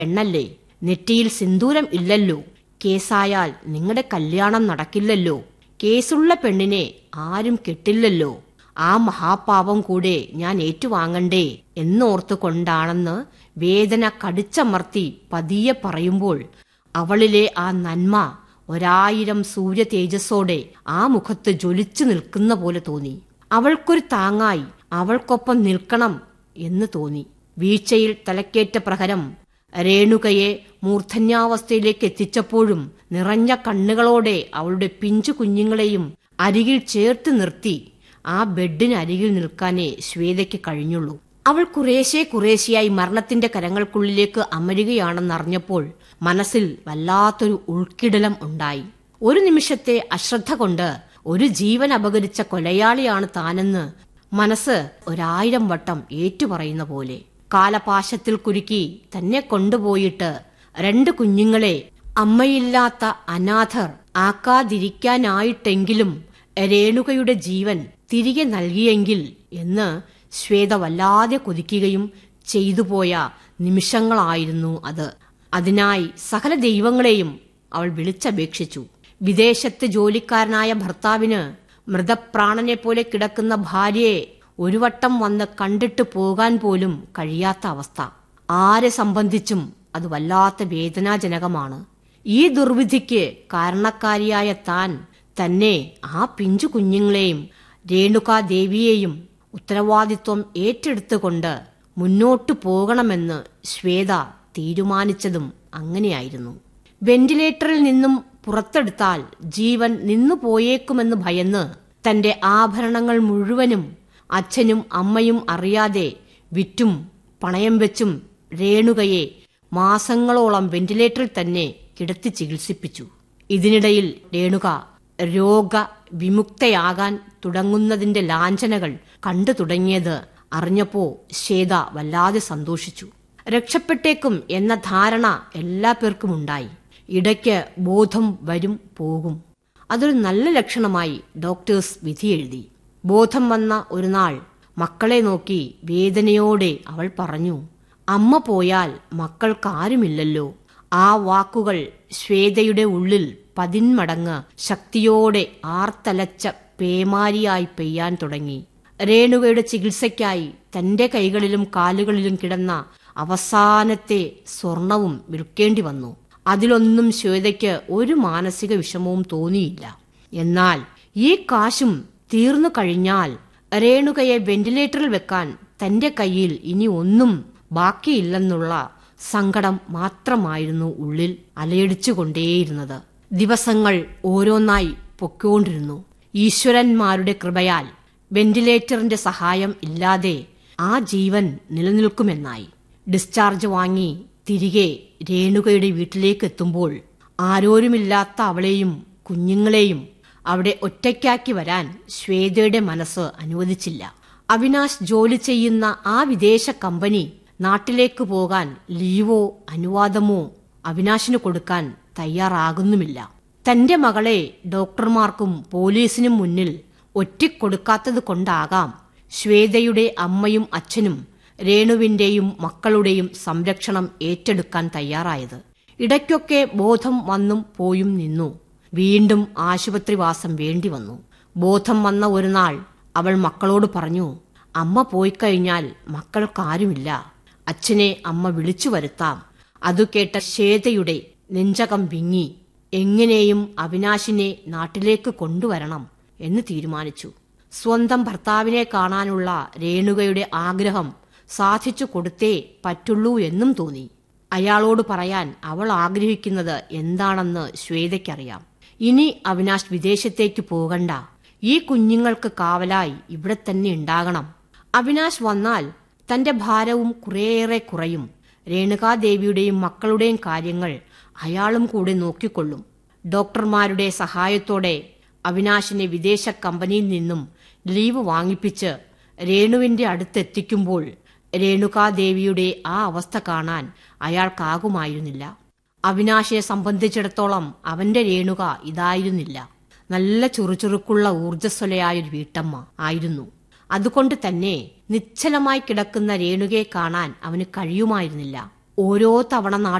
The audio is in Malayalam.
പെണ്ണല്ലേ നെറ്റിയിൽ സിന്ദൂരം ഇല്ലല്ലോ കേസായാൽ നിങ്ങളുടെ കല്യാണം നടക്കില്ലല്ലോ കേസുള്ള പെണ്ണിനെ ആരും കെട്ടില്ലല്ലോ ആ മഹാപാപം കൂടെ ഞാൻ ഏറ്റുവാങ്ങണ്ടേ എന്നോർത്തു കൊണ്ടാണെന്ന് വേദന കടിച്ചമർത്തി പതിയെ പറയുമ്പോൾ അവളിലെ ആ നന്മ ഒരായിരം സൂര്യ തേജസ്സോടെ ആ മുഖത്ത് ജ്വലിച്ചു നിൽക്കുന്ന പോലെ തോന്നി അവൾക്കൊരു താങ്ങായി അവൾക്കൊപ്പം നിൽക്കണം എന്ന് തോന്നി വീഴ്ചയിൽ തലക്കേറ്റ പ്രഹരം രേണുകയെ മൂർധന്യാവസ്ഥയിലേക്ക് എത്തിച്ചപ്പോഴും നിറഞ്ഞ കണ്ണുകളോടെ അവളുടെ പിഞ്ചു കുഞ്ഞുങ്ങളെയും അരികിൽ ചേർത്ത് നിർത്തി ആ ബെഡിനരികിൽ നിൽക്കാനേ ശ്വേതയ്ക്ക് കഴിഞ്ഞുള്ളൂ അവൾ കുറേശ്ശെ കുറേശ്ശെയായി മരണത്തിന്റെ കരങ്ങൾക്കുള്ളിലേക്ക് അമരുകയാണെന്നറിഞ്ഞപ്പോൾ മനസ്സിൽ വല്ലാത്തൊരു ഉൾക്കിടലം ഉണ്ടായി ഒരു നിമിഷത്തെ അശ്രദ്ധ കൊണ്ട് ഒരു ജീവൻ അപകരിച്ച കൊലയാളിയാണ് താനെന്ന് മനസ്സ് ഒരായിരം വട്ടം ഏറ്റുപറയുന്ന പോലെ കാലപാശത്തിൽ കുരുക്കി തന്നെ കൊണ്ടുപോയിട്ട് രണ്ട് കുഞ്ഞുങ്ങളെ അമ്മയില്ലാത്ത അനാഥർ ആക്കാതിരിക്കാനായിട്ടെങ്കിലും രേണുകയുടെ ജീവൻ തിരികെ നൽകിയെങ്കിൽ എന്ന് ശ്വേത വല്ലാതെ കൊതിക്കുകയും ചെയ്തുപോയ നിമിഷങ്ങളായിരുന്നു അത് അതിനായി സകല ദൈവങ്ങളെയും അവൾ വിളിച്ചപേക്ഷിച്ചു വിദേശത്ത് ജോലിക്കാരനായ ഭർത്താവിന് മൃതപ്രാണനെ പോലെ കിടക്കുന്ന ഭാര്യയെ ഒരു വട്ടം വന്ന് കണ്ടിട്ട് പോകാൻ പോലും കഴിയാത്ത അവസ്ഥ ആരെ സംബന്ധിച്ചും അത് വല്ലാത്ത വേദനാജനകമാണ് ഈ ദുർവിധിക്ക് കാരണക്കാരിയായ താൻ തന്നെ ആ പിഞ്ചു കുഞ്ഞുങ്ങളെയും രേണുകാദേവിയെയും ഉത്തരവാദിത്വം ഏറ്റെടുത്തുകൊണ്ട് മുന്നോട്ടു പോകണമെന്ന് ശ്വേത തീരുമാനിച്ചതും അങ്ങനെയായിരുന്നു വെന്റിലേറ്ററിൽ നിന്നും പുറത്തെടുത്താൽ ജീവൻ നിന്നു പോയേക്കുമെന്ന് ഭയന്ന് തന്റെ ആഭരണങ്ങൾ മുഴുവനും അച്ഛനും അമ്മയും അറിയാതെ വിറ്റും പണയം വെച്ചും രേണുകയെ മാസങ്ങളോളം വെന്റിലേറ്ററിൽ തന്നെ കിടത്തി ചികിത്സിപ്പിച്ചു ഇതിനിടയിൽ രേണുക രോഗ വിമുക്തയാകാൻ തുടങ്ങുന്നതിന്റെ ലാഞ്ചനകൾ കണ്ടു തുടങ്ങിയത് അറിഞ്ഞപ്പോ ശ്വേത വല്ലാതെ സന്തോഷിച്ചു രക്ഷപ്പെട്ടേക്കും എന്ന ധാരണ എല്ലാ പേർക്കും ഉണ്ടായി ഇടയ്ക്ക് ബോധം വരും പോകും അതൊരു നല്ല ലക്ഷണമായി ഡോക്ടേഴ്സ് വിധിയെഴുതി ബോധം വന്ന ഒരു നാൾ മക്കളെ നോക്കി വേദനയോടെ അവൾ പറഞ്ഞു അമ്മ പോയാൽ മക്കൾക്കാരുമില്ലല്ലോ ആ വാക്കുകൾ ശ്വേതയുടെ ഉള്ളിൽ പതിന്മടങ്ങ് ശക്തിയോടെ ആർത്തലച്ച പേമാരിയായി പെയ്യാൻ തുടങ്ങി രേണുകയുടെ ചികിത്സയ്ക്കായി തന്റെ കൈകളിലും കാലുകളിലും കിടന്ന അവസാനത്തെ സ്വർണവും വിൽക്കേണ്ടി വന്നു അതിലൊന്നും ശ്വേതയ്ക്ക് ഒരു മാനസിക വിഷമവും തോന്നിയില്ല എന്നാൽ ഈ കാശും തീർന്നു കഴിഞ്ഞാൽ രേണുകയെ വെന്റിലേറ്ററിൽ വെക്കാൻ തന്റെ കയ്യിൽ ഇനി ഒന്നും ബാക്കിയില്ലെന്നുള്ള സങ്കടം മാത്രമായിരുന്നു ഉള്ളിൽ അലയടിച്ചുകൊണ്ടേയിരുന്നത് ദിവസങ്ങൾ ഓരോന്നായി പൊക്കോണ്ടിരുന്നു ഈശ്വരന്മാരുടെ കൃപയാൽ വെന്റിലേറ്ററിന്റെ സഹായം ഇല്ലാതെ ആ ജീവൻ നിലനിൽക്കുമെന്നായി ഡിസ്ചാർജ് വാങ്ങി തിരികെ രേണുകയുടെ വീട്ടിലേക്ക് എത്തുമ്പോൾ ആരോരുമില്ലാത്ത അവളെയും കുഞ്ഞുങ്ങളെയും അവിടെ ഒറ്റയ്ക്കാക്കി വരാൻ ശ്വേതയുടെ മനസ്സ് അനുവദിച്ചില്ല അവിനാശ് ജോലി ചെയ്യുന്ന ആ വിദേശ കമ്പനി നാട്ടിലേക്ക് പോകാൻ ലീവോ അനുവാദമോ അവിനാശിന് കൊടുക്കാൻ തയ്യാറാകുന്നുമില്ല തന്റെ മകളെ ഡോക്ടർമാർക്കും പോലീസിനും മുന്നിൽ ഒറ്റിക്കൊടുക്കാത്തത് കൊണ്ടാകാം ശ്വേതയുടെ അമ്മയും അച്ഛനും രേണുവിന്റെയും മക്കളുടെയും സംരക്ഷണം ഏറ്റെടുക്കാൻ തയ്യാറായത് ഇടയ്ക്കൊക്കെ ബോധം വന്നും പോയും നിന്നു വീണ്ടും ആശുപത്രിവാസം വേണ്ടി വന്നു ബോധം വന്ന ഒരു നാൾ അവൾ മക്കളോട് പറഞ്ഞു അമ്മ പോയി കഴിഞ്ഞാൽ മക്കൾക്കാരുമില്ല അച്ഛനെ അമ്മ വിളിച്ചു വരുത്താം അതു കേട്ട ശ്വേതയുടെ നെഞ്ചകം വിങ്ങി എങ്ങനെയും അവിനാശിനെ നാട്ടിലേക്ക് കൊണ്ടുവരണം എന്ന് തീരുമാനിച്ചു സ്വന്തം ഭർത്താവിനെ കാണാനുള്ള രേണുകയുടെ ആഗ്രഹം സാധിച്ചു കൊടുത്തേ പറ്റുള്ളൂ എന്നും തോന്നി അയാളോട് പറയാൻ അവൾ ആഗ്രഹിക്കുന്നത് എന്താണെന്ന് ശ്വേതയ്ക്കറിയാം ഇനി അവിനാശ് വിദേശത്തേക്ക് പോകണ്ട ഈ കുഞ്ഞുങ്ങൾക്ക് കാവലായി ഇവിടെ തന്നെ ഉണ്ടാകണം അവിനാശ് വന്നാൽ തന്റെ ഭാരവും കുറേയേറെ കുറയും രേണുകാദേവിയുടെയും മക്കളുടെയും കാര്യങ്ങൾ അയാളും കൂടെ നോക്കിക്കൊള്ളും ഡോക്ടർമാരുടെ സഹായത്തോടെ അവിനാശിനെ വിദേശ കമ്പനിയിൽ നിന്നും ലീവ് വാങ്ങിപ്പിച്ച് രേണുവിന്റെ അടുത്തെത്തിക്കുമ്പോൾ രേണുകാദേവിയുടെ ആ അവസ്ഥ കാണാൻ അയാൾക്കാകുമായിരുന്നില്ല അവിനാശിനെ സംബന്ധിച്ചിടത്തോളം അവന്റെ രേണുക ഇതായിരുന്നില്ല നല്ല ചുറുചുറുക്കുള്ള ഊർജ്ജസ്വലയായൊരു വീട്ടമ്മ ആയിരുന്നു അതുകൊണ്ട് തന്നെ നിശ്ചലമായി കിടക്കുന്ന രേണുകയെ കാണാൻ അവന് കഴിയുമായിരുന്നില്ല ഓരോ തവണ